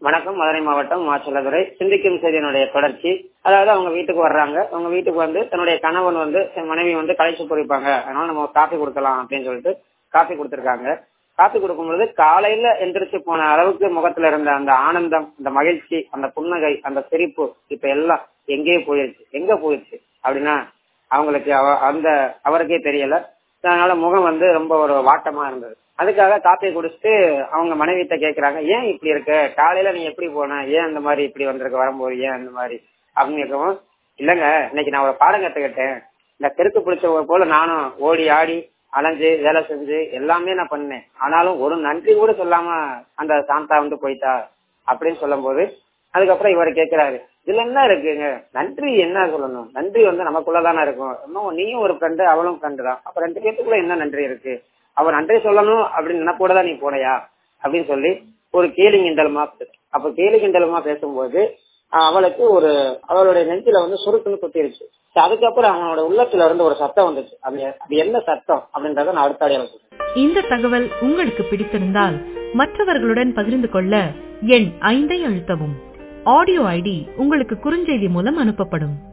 வணக்கம் மதுரை மாவட்டம் மாச்சலதுறை சிந்திக்கும் செய்தியினுடைய தொடர்ச்சி அதாவது அவங்க வீட்டுக்கு வர்றாங்க அவங்க வீட்டுக்கு வந்து தன்னுடைய கணவன் வந்து என் மனைவி வந்து களைச்சு போயிருப்பாங்க அதனால நம்ம காஃபி கொடுக்கலாம் அப்படின்னு சொல்லிட்டு காஃபி கொடுத்துருக்காங்க காஃபி கொடுக்கும்பொழுது காலையில எந்திரிச்சு போன அளவுக்கு முகத்துல இருந்த அந்த ஆனந்தம் அந்த மகிழ்ச்சி அந்த புன்னகை அந்த சிரிப்பு இப்ப எல்லாம் எங்கேயே போயிருச்சு எங்க போயிருச்சு அப்படின்னா அவங்களுக்கு அவ- அந்த அவருக்கே தெரியல அதனால முகம் வந்து ரொம்ப ஒரு வாட்டமா இருந்தது அதுக்காக காப்பியை குடிச்சிட்டு அவங்க மனைவிட்ட கேக்குறாங்க ஏன் இப்படி இருக்க காலையில நீ எப்படி போன ஏன் இந்த மாதிரி இப்படி வந்திருக்க வரும்போது ஏன் இந்த மாதிரி அப்படின்னு கேட்கவும் இல்லங்க இன்னைக்கு நான் ஒரு பாடம் கத்துக்கிட்டேன் இந்த தெருக்கு பிடிச்ச போல நானும் ஓடி ஆடி அலைஞ்சு வேலை செஞ்சு எல்லாமே நான் பண்ணேன் ஆனாலும் ஒரு நன்றி கூட சொல்லாம அந்த சாந்தா வந்து போயிட்டா அப்படின்னு சொல்லும்போது அதுக்கப்புறம் இவர் கேக்குறாரு இதுல என்ன இருக்குங்க நன்றி என்ன சொல்லணும் நன்றி வந்து நமக்குள்ளதானே இருக்கும் இன்னும் நீயும் ஒரு ஃப்ரெண்டு அவளும் ஃப்ரெண்டு தான் அப்ப ரெண்டு பேத்துக்குள்ள என்ன நன்றி இருக்கு அவ நன்றி சொல்லணும் அப்படின்னு நினைப்போட தான் நீ போனையா அப்படின்னு சொல்லி ஒரு கேலி கிண்டலுமா பேசு- அப்ப கேலி கிண்டலுமா பேசும்போது ஆஹ், அவளுக்கு ஒரு அவளுடைய நெஞ்சில வந்து சுருக்குன்னு குத்திருச்சு சரி, அதுக்கப்புறம் அவனோட உள்ளத்துல இருந்து ஒரு சத்தம் வந்துச்சு அது அது என்ன சத்தம் அப்படின்றத நான் அடுத்த அடையாளம் சொல்றேன் இந்த தகவல் உங்களுக்கு பிடித்திருந்தால் மற்றவர்களுடன் பகிர்ந்து கொள்ள எண் ஐந்தை அழுத்தவும் ஆடியோ ஐடி உங்களுக்கு குறுஞ்செய்தி மூலம் அனுப்பப்படும்